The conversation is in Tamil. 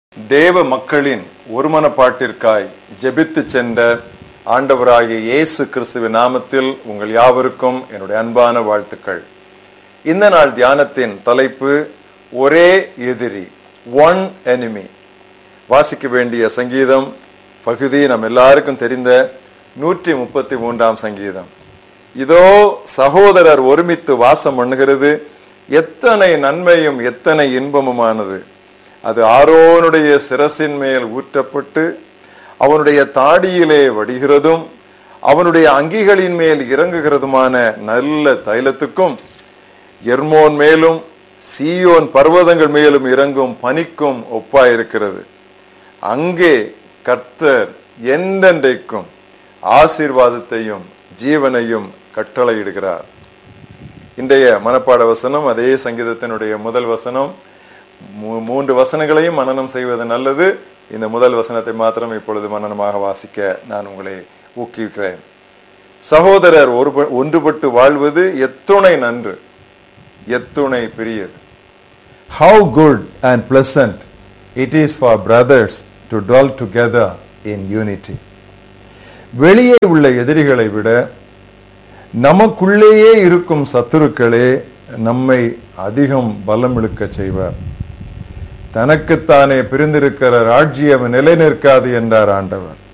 தேவ மக்களின் ஒருமனப்பாட்டிற்காய் ஜெபித்து சென்ற ஆண்டவராகிய இயேசு கிறிஸ்துவின் நாமத்தில் உங்கள் யாவருக்கும் என்னுடைய அன்பான வாழ்த்துக்கள் இந்த நாள் தியானத்தின் தலைப்பு ஒரே எதிரி ஒன் enemy வாசிக்க வேண்டிய சங்கீதம் பகுதி நம் எல்லாருக்கும் தெரிந்த நூற்றி முப்பத்தி மூன்றாம் சங்கீதம் இதோ சகோதரர் ஒருமித்து வாசம் பண்ணுகிறது எத்தனை நன்மையும் எத்தனை இன்பமுமானது அது ஆரோனுடைய சிரசின் மேல் ஊற்றப்பட்டு அவனுடைய தாடியிலே வடிகிறதும் அவனுடைய அங்கிகளின் மேல் இறங்குகிறதுமான நல்ல தைலத்துக்கும் எர்மோன் மேலும் சீயோன் பர்வதங்கள் மேலும் இறங்கும் பனிக்கும் ஒப்பாயிருக்கிறது அங்கே கர்த்தர் என்றென்றைக்கும் ஆசீர்வாதத்தையும் ஜீவனையும் கட்டளையிடுகிறார் இன்றைய மனப்பாட வசனம் அதே சங்கீதத்தினுடைய முதல் வசனம் மூ- மூன்று வசனங்களையும் மனனம் செய்வது நல்லது இந்த முதல் வசனத்தை மாத்திரம் இப்பொழுது மனனமாக வாசிக்க நான் உங்களை ஊக்குவிக்கிறேன் சகோதரர் ஒரு ஒன்றுபட்டு வாழ்வது எத்துணை நன்று எத்துணை பெரியது How good and pleasant it is for brothers to dwell together in unity. வெளியே உள்ள எதிரிகளை விட நமக்குள்ளேயே இருக்கும் சத்துருக்களே நம்மை அதிகம் பலம் இழுக்க செய்வார் தனக்குத்தானே பிரிந்திருக்கிற ராஜ்யம் நிலை நிற்காது என்றார் ஆண்டவர்